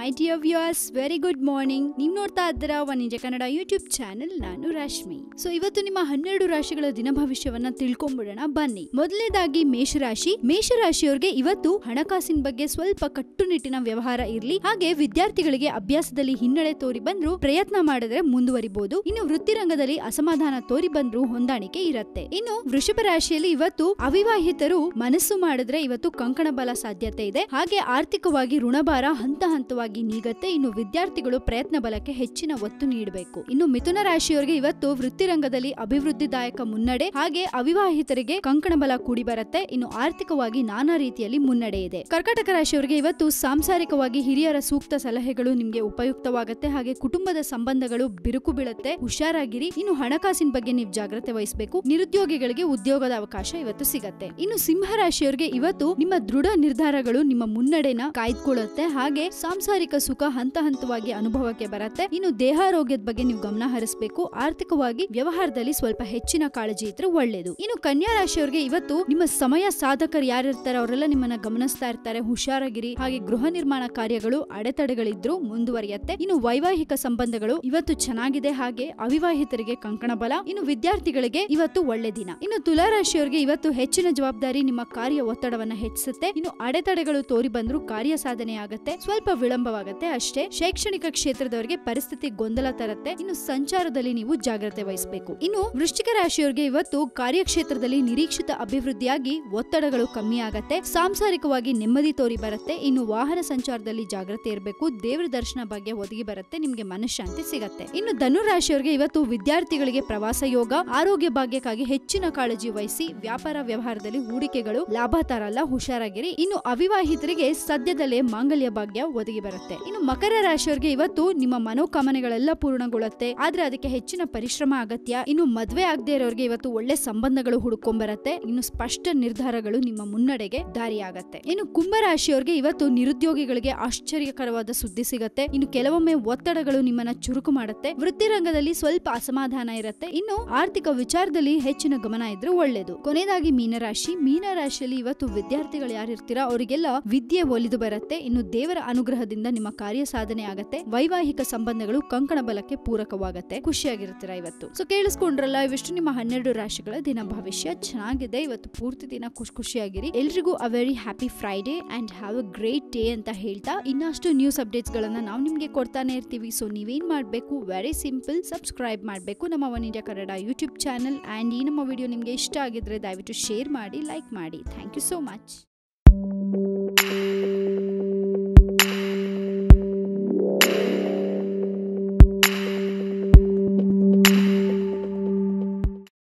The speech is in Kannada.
ಮೈ dear viewers very good morning ನೀವು ನೋಡ್ತಾ ಇದ್ದೀರಾ One India Kannada YouTube channel ನಾನು ರಶ್ಮಿ ಸೊ ಇವತ್ತು ನಿಮ್ಮ ಹನ್ನೆರಡು ರಾಶಿಗಳ ದಿನ ಭವಿಷ್ಯವನ್ನ ತಿಳ್ಕೊಂಡ್ಬಿಡೋಣ ಬನ್ನಿ ಮೊದಲನೇದಾಗಿ ಮೇಷರಾಶಿ ಮೇಷರಾಶಿಯವರಿಗೆ ಇವತ್ತು ಹಣಕಾಸಿನ ಬಗ್ಗೆ ಸ್ವಲ್ಪ ಕಟ್ಟುನಿಟ್ಟಿನ ವ್ಯವಹಾರ ಇರ್ಲಿ ಹಾಗೆ ವಿದ್ಯಾರ್ಥಿಗಳಿಗೆ ಅಭ್ಯಾಸದಲ್ಲಿ ಹಿನ್ನಡೆ ತೋರಿ ಬಂದ್ರು ಪ್ರಯತ್ನ ಮಾಡಿದ್ರೆ ಮುಂದುವರಿಬಹುದು ಇನ್ನು ವೃತ್ತಿ ರಂಗದಲ್ಲಿ ಅಸಮಾಧಾನ ತೋರಿ ಬಂದ್ರು ಹೊಂದಾಣಿಕೆ ಇರತ್ತೆ ಇನ್ನು ವೃಷಭ ರಾಶಿಯಲ್ಲಿ ಇವತ್ತು ಅವಿವಾಹಿತರು ಮನಸ್ಸು ಮಾಡಿದ್ರೆ ಇವತ್ತು ಕಂಕಣ ಬಲ ಸಾಧ್ಯತೆ ಇದೆ ಹಾಗೆ ಆರ್ಥಿಕವಾಗಿ ಋಣಭಾರ ಹಂತ ಹಂತವಾಗಿ ನೀಗತ್ತೆ ಇನ್ನು ವಿದ್ಯಾರ್ಥಿಗಳು ಪ್ರಯತ್ನ ಬಲಕ್ಕೆ ಹೆಚ್ಚಿನ ಒತ್ತು ನೀಡಬೇಕು ಇನ್ನು ಮಿಥುನ ರಾಶಿಯವರಿಗೆ ಇವತ್ತು ವೃತ್ತಿ ರಂಗದಲ್ಲಿ ಅಭಿವೃದ್ಧಿದಾಯಕ ಮುನ್ನಡೆ ಹಾಗೆ ಅವಿವಾಹಿತರಿಗೆ ಕಂಕಣ ಬಲ ಕೂಡಿ ಬರುತ್ತೆ ಇನ್ನು ಆರ್ಥಿಕವಾಗಿ ನಾನಾ ರೀತಿಯಲ್ಲಿ ಮುನ್ನಡೆ ಇದೆ ಕರ್ಕಾಟಕ ರಾಶಿಯವರಿಗೆ ಇವತ್ತು ಸಾಂಸಾರಿಕವಾಗಿ ಹಿರಿಯರ ಸೂಕ್ತ ಸಲಹೆಗಳು ನಿಮ್ಗೆ ಉಪಯುಕ್ತವಾಗುತ್ತೆ ಹಾಗೆ ಕುಟುಂಬದ ಸಂಬಂಧಗಳು ಬಿರುಕು ಬೀಳುತ್ತೆ ಹುಷಾರಾಗಿರಿ ಇನ್ನು ಹಣಕಾಸಿನ ಬಗ್ಗೆ ನೀವು ಜಾಗ್ರತೆ ವಹಿಸಬೇಕು ನಿರುದ್ಯೋಗಿಗಳಿಗೆ ಉದ್ಯೋಗದ ಅವಕಾಶ ಇವತ್ತು ಸಿಗತ್ತೆ ಇನ್ನು ಸಿಂಹ ರಾಶಿಯವರಿಗೆ ಇವತ್ತು ನಿಮ್ಮ ದೃಢ ನಿರ್ಧಾರಗಳು ನಿಮ್ಮ ಮುನ್ನಡೆನ ಕಾಯ್ದುಕೊಳ್ಳುತ್ತೆ ಹಾಗೆ ಸಾಂಸಾರಿಕ ಸುಖ ಹಂತ ಹಂತವಾಗಿ ಅನುಭವಕ್ಕೆ ಬರುತ್ತೆ ಇನ್ನು ದೇಹಾರೋಗ್ಯದ ಬಗ್ಗೆ ನೀವು ಗಮನ ಹರಿಸಬೇಕು ಆರ್ಥಿಕವಾಗಿ ವ್ಯವಹಾರದಲ್ಲಿ ಸ್ವಲ್ಪ ಹೆಚ್ಚಿನ ಕಾಳಜಿ ಇದ್ರೆ ಒಳ್ಳೇದು ಇನ್ನು ಕನ್ಯಾ ರಾಶಿಯವರಿಗೆ ಇವತ್ತು ನಿಮ್ಮ ಸಮಯ ಸಾಧಕರು ಯಾರಿರ್ತಾರೆ ಅವರೆಲ್ಲ ನಿಮ್ಮನ್ನ ಗಮನಿಸ್ತಾ ಇರ್ತಾರೆ ಹುಷಾರಾಗಿರಿ ಹಾಗೆ ಗೃಹ ನಿರ್ಮಾಣ ಕಾರ್ಯಗಳು ಅಡೆತಡೆಗಳಿದ್ರು ಮುಂದುವರಿಯತ್ತೆ ಇನ್ನು ವೈವಾಹಿಕ ಸಂಬಂಧಗಳು ಇವತ್ತು ಚೆನ್ನಾಗಿದೆ ಹಾಗೆ ಅವಿವಾಹಿತರಿಗೆ ಕಂಕಣ ಬಲ ಇನ್ನು ವಿದ್ಯಾರ್ಥಿಗಳಿಗೆ ಇವತ್ತು ಒಳ್ಳೆ ದಿನ ಇನ್ನು ತುಲಾ ರಾಶಿಯವರಿಗೆ ಇವತ್ತು ಹೆಚ್ಚಿನ ಜವಾಬ್ದಾರಿ ನಿಮ್ಮ ಕಾರ್ಯ ಒತ್ತಡವನ್ನ ಹೆಚ್ಚಿಸುತ್ತೆ ಇನ್ನು ಅಡೆತಡೆಗಳು ತೋರಿ ಬಂದ್ರು ಕಾರ್ಯ ಸಾಧನೆ ಆಗತ್ತೆ ಸ್ವಲ್ಪ ವಿಳಂಬವಾಗತ್ತೆ ಅಷ್ಟೇ ಶೈಕ್ಷಣಿಕ ಕ್ಷೇತ್ರದವರಿಗೆ ಪರಿಸ್ಥಿತಿ ಗೊಂದಲ ತರುತ್ತೆ ಇನ್ನು ಸಂಚಾರದಲ್ಲಿ ನೀವು ಜಾಗ್ರತೆ ವಹಿಸಬೇಕು ಇನ್ನು ವೃಶ್ಚಿಕ ರಾಶಿಯವರಿಗೆ ಇವತ್ತು ಕಾರ್ಯಕ್ಷೇತ್ರದಲ್ಲಿ ನಿರೀಕ್ಷಿತ ಅಭಿವೃದ್ಧಿಯಾಗಿ ಒತ್ತಡಗಳು ಕಮ್ಮಿ ಆಗತ್ತೆ ಸಾಂಸಾರಿಕವಾಗಿ ನೆಮ್ಮದಿ ತೋರಿ ಬರುತ್ತೆ ಇನ್ನು ವಾಹನ ಸಂಚಾರದಲ್ಲಿ ಜಾಗ್ರತೆ ಇರಬೇಕು ದೇವರ ದರ್ಶನ ಬಗ್ಗೆ ಒದಗಿ ಬರುತ್ತೆ ನಿಮ್ಗೆ ಮನಃಶಾಂತಿ ಸಿಗತ್ತೆ ಇನ್ನು ಧನು ರಾಶಿಯವರಿಗೆ ಇವತ್ತು ವಿದ್ಯಾರ್ಥಿಗಳಿಗೆ ಪ್ರವಾಸ ಯೋಗ ಆರೋಗ್ಯ ಭಾಗ್ಯಕ್ಕಾಗಿ ಹೆಚ್ಚಿನ ಕಾಳಜಿ ವಹಿಸಿ ವ್ಯಾಪಾರ ವ್ಯವಹಾರದಲ್ಲಿ ಹೂಡಿಕೆಗಳು ಲಾಭ ತರಲ್ಲ ಹುಷಾರಾಗಿರಿ ಇನ್ನು ಅವಿವಾಹಿತರಿಗೆ ಸದ್ಯದಲ್ಲೇ ಮಾಂಗಲ್ಯ ಭಾಗ್ಯ ಒದಗಿ ಬರುತ್ತೆ ಇನ್ನು ಮಕರ ರಾಶಿಯವರಿಗೆ ಇವತ್ತು ನಿಮ್ಮ ಮನೋಕಾಮನೆಗಳೆಲ್ಲ ಪೂರ್ಣಗೊಳ್ಳುತ್ತೆ ಆದ್ರೆ ಅದಕ್ಕೆ ಹೆಚ್ಚಿನ ಪರಿಶ್ರಮ ಅಗತ್ಯ ಇನ್ನು ಮದ್ವೆ ಆಗದೆ ಇರೋರಿಗೆ ಇವತ್ತು ಒಳ್ಳೆ ಸಂಬಂಧಗಳು ಹುಡುಕೊಂಬರತ್ತೆ ಇನ್ನು ಸ್ಪಷ್ಟ ನಿರ್ಧಾರಗಳು ನಿಮ್ಮ ಮುನ್ನಡೆಗೆ ದಾರಿಯಾಗತ್ತೆ ಇನ್ನು ಕುಂಭ ರಾಶಿಯವರಿಗೆ ಇವತ್ತು ನಿರುದ್ಯೋಗಿಗಳಿಗೆ ಆಶ್ಚರ್ಯಕರವಾದ ಸುದ್ದಿ ಸಿಗತ್ತೆ ಇನ್ನು ಕೆಲವೊಮ್ಮೆ ಒತ್ತಡಗಳು ನಿಮ್ಮನ್ನ ಚುರುಕು ಮಾಡುತ್ತೆ ವೃತ್ತಿ ರಂಗದಲ್ಲಿ ಸ್ವಲ್ಪ ಅಸಮಾಧಾನ ಇರುತ್ತೆ ಇನ್ನು ಆರ್ಥಿಕ ವಿಚಾರದಲ್ಲಿ ಹೆಚ್ಚಿನ ಗಮನ ಇದ್ರೆ ಒಳ್ಳೇದು ಕೊನೆಯದಾಗಿ ಮೀನರಾಶಿ ಮೀನರಾಶಿಯಲ್ಲಿ ಇವತ್ತು ವಿದ್ಯಾರ್ಥಿಗಳು ಯಾರಿರ್ತೀರಾ ಅವರಿಗೆಲ್ಲ ವಿದ್ಯೆ ಒಲಿದು ಬರುತ್ತೆ ಇನ್ನು ದೇವರ ಅನುಗ್ರಹದಿಂದ ನಿಮ್ಮ ಕಾರ್ಯ ಸಾಧನೆ ಆಗತ್ತೆ ವೈವಾಹಿಕ ಸಂಬಂಧಗಳು ಕಂಕಣ ಬಲಕ್ಕೆ ಪೂರಕವಾಗತ್ತೆ ಖುಷಿಯಾಗಿರ್ತೀರಾ ಇವತ್ತು ಸೊ ಕೇಳಿಸ್ಕೊಂಡ್ರಲ್ಲ ಇವಿಷ್ಟು ನಿಮ್ಮ ಹನ್ನೆರಡು ರಾಶಿಗಳ ದಿನ ಭವಿಷ್ಯ ಚೆನ್ನಾಗಿದೆ ಇವತ್ತು ಪೂರ್ತಿ ದಿನ ಖುಷಿ ಖುಷಿಯಾಗಿರಿ ಎಲ್ರಿಗೂ a very happy Friday and have a great day ಅಂತ ಹೇಳ್ತಾ ಇನ್ನಷ್ಟು ನ್ಯೂಸ್ ಅಪ್ಡೇಟ್ಸ್ ಗಳನ್ನ ನಾವು ನಿಮ್ಗೆ ಕೊಡ್ತಾನೆ ಇರ್ತೀವಿ ಸೊ ನೀವೇನ್ ಮಾಡ್ಬೇಕು ವೆರಿ ಸಿಂಪಲ್ ಸಬ್ಸ್ಕ್ರೈಬ್ ಮಾಡಬೇಕು ನಮ್ಮ One India Kannada YouTube channel and ಈ ನಮ್ಮ ವಿಡಿಯೋ ನಿಮ್ಗೆ ಇಷ್ಟ ಆಗಿದ್ರೆ ದಯವಿಟ್ಟು ಶೇರ್ ಮಾಡಿ ಲೈಕ್ ಮಾಡಿ ಥ್ಯಾಂಕ್ ಯು ಸೋ ಮಚ್